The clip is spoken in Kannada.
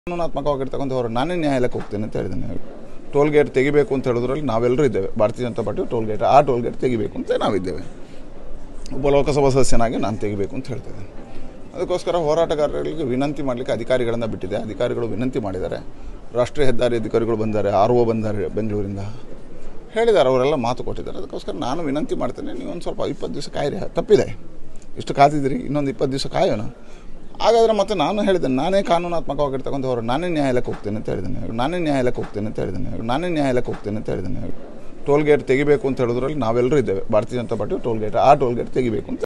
ಕಾನೂನಾತ್ಮಕವಾಗಿರ್ತಕ್ಕಂಥ ಅವರು ನಾನೇ ನ್ಯಾಯಾಲಯಕ್ಕೆ ಹೋಗ್ತೇನೆ ಅಂತ ಹೇಳಿದ್ದೇನೆ ಟೋಲ್ ಗೇಟ್ ತೆಗಿಬೇಕು ಅಂತ ಹೇಳಿದ್ರಲ್ಲಿ ನಾವೆಲ್ಲರೂ ಇದ್ದೇವೆ Bharatiya Janata Party toll gate ಆ ಟೋಲ್ ಗೇಟ್ ತೆಗಿಬೇಕು ಅಂತ ನಾವಿದ್ದೇವೆ ಒಬ್ಬ ಲೋಕಸಭಾ ಸದಸ್ಯನಾಗಿ ನಾನು ತೆಗಿಬೇಕು ಅಂತ ಹೇಳ್ತಿದ್ದೇನೆ ಅದಕ್ಕೋಸ್ಕರ ಹೋರಾಟಗಾರರಿಗೆ ವಿನಂತಿ ಮಾಡಲಿಕ್ಕೆ ಅಧಿಕಾರಿಗಳನ್ನು ಬಿಟ್ಟಿದೆ ಅಧಿಕಾರಿಗಳು ವಿನಂತಿ ಮಾಡಿದ್ದಾರೆ ರಾಷ್ಟ್ರೀಯ ಹೆದ್ದಾರಿ ಅಧಿಕಾರಿಗಳು ಬಂದ್ದಾರೆ ಆರ್ ಒ ಬಂದ್ದಾರೆ ಬೆಂಗಳೂರಿಂದ ಹೇಳಿದ್ದಾರೆ ಅವರೆಲ್ಲ ಮಾತು ಕೊಟ್ಟಿದ್ದಾರೆ ಅದಕ್ಕೋಸ್ಕರ ನಾನು ವಿನಂತಿ ಮಾಡ್ತೇನೆ ನೀವು ಒಂದು ಸ್ವಲ್ಪ ಇಪ್ಪತ್ತು ದಿವಸ ಕಾಯಿರಿ ತಪ್ಪಿದೆ ಇಷ್ಟು ಕಾದಿದ್ದೀರಿ ಇನ್ನೊಂದು ಇಪ್ಪತ್ತು ದಿವಸ ಕಾಯೋಣ ಹಾಗಾದರೆ ಮತ್ತೆ ನಾನು ಹೇಳಿದ್ದೇನೆ ನಾನೇ ಕಾನೂನಾತ್ಮಕವಾಗಿರ್ತಕ್ಕಂಥ ಅವರು ನಾನೇ ನ್ಯಾಯಾಲಯಕ್ಕೆ ಹೋಗ್ತೇನೆ ಅಂತ ಹೇಳಿದ್ದೇನೆ ನಾನೇ ನ್ಯಾಯಾಲಯಕ್ಕೆ ಹೋಗ್ತೇನೆ ಅಂತ ಹೇಳಿದ್ದೇನೆ ನಾನೇ ನ್ಯಾಯಾಲಯಕ್ಕೆ ಹೋಗ್ತೇನೆ ಅಂತ ಹೇಳಿದ್ದೇನೆ ಟೋಲ್ ಗೇಟ್ ತೆಗಿಬೇಕು ಅಂತ ಹೇಳಿದ್ರಲ್ಲಿ ನಾವೆಲ್ಲರೂ ಇದ್ದೇವೆ Bharatiya Janata Party toll gate ಆ ಟೋಲ್ ಗೇಟ್ ತೆಗಿಬೇಕು ಅಂತ